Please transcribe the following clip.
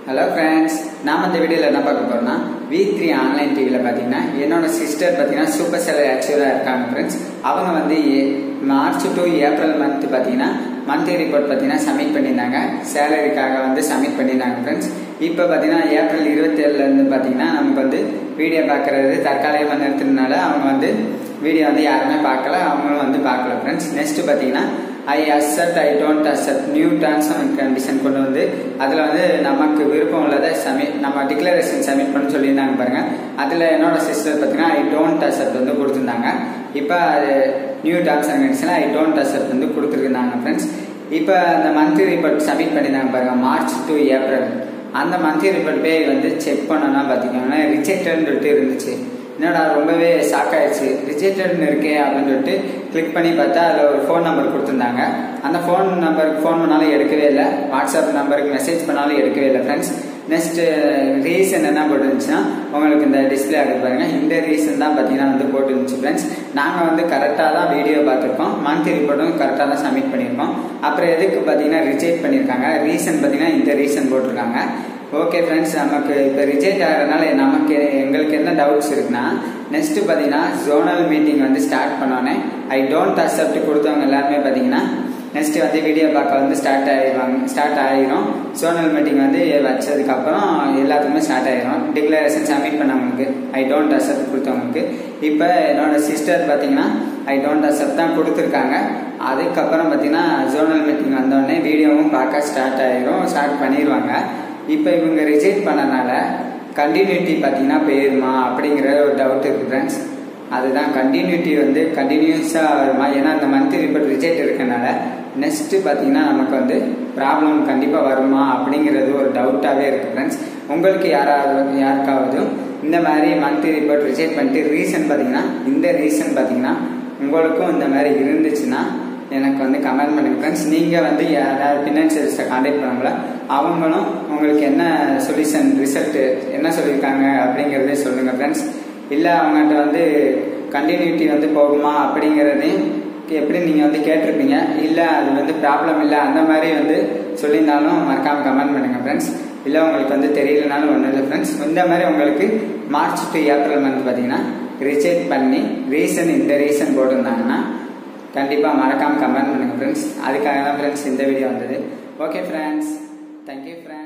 hello friends நாம இந்த வீடியோவில் என்ன பார்க்க போறோம்னா வி த்ரீ ஆன்லைன் டிவியில் பார்த்தீங்கன்னா என்னோட சிஸ்டர் பார்த்தீங்கன்னா சூப்பர் செல்லர் ஆக்சுவலாக இருக்காங்க ஃப்ரெண்ட்ஸ் அவங்க வந்து ஏ- மார்ச் டு ஏப்ரல் மந்த் பார்த்தீங்கன்னா மந்த்லி ரிப்போர்ட் பார்த்தீங்கன்னா சப்மிட் பண்ணியிருந்தாங்க சேலரிக்காக வந்து சப்மிட் பண்ணியிருந்தாங்க ஃப்ரெண்ட்ஸ் இப்போ பார்த்தீங்கன்னா ஏப்ரல் இருபத்தேழுலேருந்து பார்த்தீங்கன்னா நமக்கு வந்து வீடியோ பார்க்குறது தற்காலிகமாக நிறுத்தினால அவங்க வந்து வீடியோ வந்து யாருமே பார்க்கல அவங்களும் வந்து பார்க்கல ஃப்ரெண்ட்ஸ் நெக்ஸ்ட் பார்த்தீங்கன்னா I accept I don't accept new terms and condition கொண்டு வந்து அதில் வந்து நமக்கு விருப்பம் உள்ளதை சப்மிட் நம்ம டிக்ளரேஷன் சப்மிட் பண்ண சொல்லியிருந்தாங்க பாருங்க அதில் என்னோட சிஸ்டர் பார்த்தீங்கன்னா ஐ டோன்ட் அசெப்ட் வந்து கொடுத்துருந்தாங்க இப்போ அது new terms and condition I don't accept வந்து கொடுத்துருந்தாங்க ஃப்ரெண்ட்ஸ் இப்போ அந்த மந்த்லி ரிப்போர்ட் சப்மிட் பண்ணியிருந்தாங்க பாருங்க மார்ச் டு ஏப்ரல் அந்த மந்த்லி ரிப்போர்ட் போய் வந்து செக் பண்ணோன்னா பார்த்தீங்கன்னா ரிஜெக்டட்னு சொல்லிட்டு இருந்துச்சு என்னடா ரொம்பவே ஷாக் ஆயிடுச்சு ரிஜெக்டட்னு இருக்கே அப்படின்னு சொல்லிட்டு கிளிக் பண்ணி பார்த்தா அதில் ஒரு ஃபோன் நம்பர் கொடுத்துருந்தாங்க அந்த ஃபோன் நம்பருக்கு ஃபோன் பண்ணாலும் எடுக்கவே இல்லை வாட்ஸ்அப் நம்பருக்கு மெசேஜ் பண்ணாலும் எடுக்கவே இல்லை ஃப்ரெண்ட்ஸ் நெக்ஸ்ட் ரீசன் என்ன போட்டுருந்துச்சுன்னா உங்களுக்கு இந்த டிஸ்பிளே ஆகுது பாருங்க இந்த ரீசன் தான் பார்த்தீங்கன்னா வந்து போட்டுருந்துச்சு ஃப்ரெண்ட்ஸ் நாங்கள் வந்து கரெக்டாக தான் வீடியோ பார்த்துருக்கோம் மந்த்லி ரிப்போர்ட்டும் கரெக்டாக தான் சப்மிட் பண்ணியிருக்கோம் அப்புறம் எதுக்கு பார்த்தீங்கன்னா ரிஜெக்ட் பண்ணியிருக்காங்க ரீசன் பார்த்தீங்கன்னா இந்த ரீசன் போட்டிருக்காங்க ஓகே ஃப்ரெண்ட்ஸ் நமக்கு இப்போ ரிஜெக்ட் ஆகிறதுனால நமக்கு எங்களுக்கு என்ன டவுட்ஸ் இருக்குன்னா நெக்ஸ்ட் பார்த்தீங்கன்னா ஜோனல் மீட்டிங் வந்து ஸ்டார்ட் பண்ணோன்னே ஐ டோன்ட் அக்செப்ட் கொடுத்தவங்க எல்லாருமே பார்த்தீங்கன்னா நெக்ஸ்ட் வந்து வீடியோ பார்க்க வந்து ஸ்டார்ட் ஆகிடுவாங்க ஸ்டார்ட் ஆகிரும் ஜோனல் மீட்டிங் வந்து வச்சதுக்கப்புறம் எல்லாத்துக்குமே ஸ்டார்ட் ஆகிரும் டிக்ளரேஷன் சப்மிட் பண்ணவங்களுக்கு ஐ டோன்ட் அக்செப்ட் கொடுத்தவங்களுக்கு இப்போ என்னோட சிஸ்டர் பார்த்தீங்கன்னா ஐ டோன்ட் அக்செப்ட் தான் கொடுத்துருக்காங்க அதுக்கப்புறம் பார்த்தீங்கன்னா ஜோனல் மீட்டிங் வந்தோடனே வீடியோவும் பார்க்க ஸ்டார்ட் ஆகிரும் ஸ்டார்ட் பண்ணிடுவாங்க இப்போ இவங்க ரிஜெக்ட் பண்ணனால கண்டினியூட்டி பார்த்தீங்கன்னா போயிருமா அப்படிங்கிற ஒரு டவுட் இருக்கு ஃப்ரெண்ட்ஸ் அதுதான் கண்டினியூட்டி வந்து கண்டினியூஸாக வருமா ஏன்னா அந்த மந்த்லி ரிப்போர்ட் ரிஜெக்ட் இருக்கனால நெக்ஸ்ட் பார்த்தீங்கன்னா நமக்கு வந்து ப்ராப்ளம் கண்டிப்பாக வருமா அப்படிங்கிறது ஒரு டவுட்டாகவே இருக்கு ஃப்ரெண்ட்ஸ் உங்களுக்கு யாராவது யாருக்காவது இந்த மாதிரி மந்த்லி ரிப்போர்ட் ரிஜெக்ட் பண்ணிட்டு ரீசன் பார்த்தீங்கன்னா இந்த ரீசன் பார்த்தீங்கன்னா உங்களுக்கும் இந்த மாதிரி இருந்துச்சுன்னா எனக்கு வந்து கமெண்ட் பண்ணுங்க ஃப்ரெண்ட்ஸ் நீங்கள் வந்து யாராவது ஃபினான்சியலிஸ்ட்டை காண்டாக்ட் பண்ணாங்களா அவங்களும் உங்களுக்கு என்ன சொல்யூஷன் ரிசல்ட் என்ன சொல்லியிருக்காங்க அப்படிங்கிறதே சொல்லுங்கள் ஃப்ரெண்ட்ஸ் இல்லை அவங்ககிட்ட வந்து கண்டினியூட்டி வந்து போகுமா அப்படிங்கிறதையும் எப்படி நீங்கள் வந்து கேட்டிருப்பீங்க இல்லை அது வந்து ப்ராப்ளம் இல்லை அந்த மாதிரி வந்து சொல்லியிருந்தாலும் மறக்காமல் கமெண்ட் பண்ணுங்கள் ஃப்ரெண்ட்ஸ் இல்லை உங்களுக்கு வந்து தெரியலனாலும் ஒன்றும் இல்லை ஃப்ரெண்ட்ஸ் இந்த மாதிரி உங்களுக்கு மார்ச் டு ஏப்ரல் மந்த் பார்த்தீங்கன்னா ரிஜெக்ட் பண்ணி ரீசன் இந்த ரீசன் போட்டிருந்தாங்கன்னா கண்டிப்பாக மறக்காமல் கமெண்ட் பண்ணுங்கள் ஃப்ரெண்ட்ஸ் அதுக்காக தான் ஃப்ரெண்ட்ஸ் இந்த வீடியோ வந்தது ஓகே ஃப்ரெண்ட்ஸ் தேங்க்யூ ஃப்ரெண்ட்ஸ்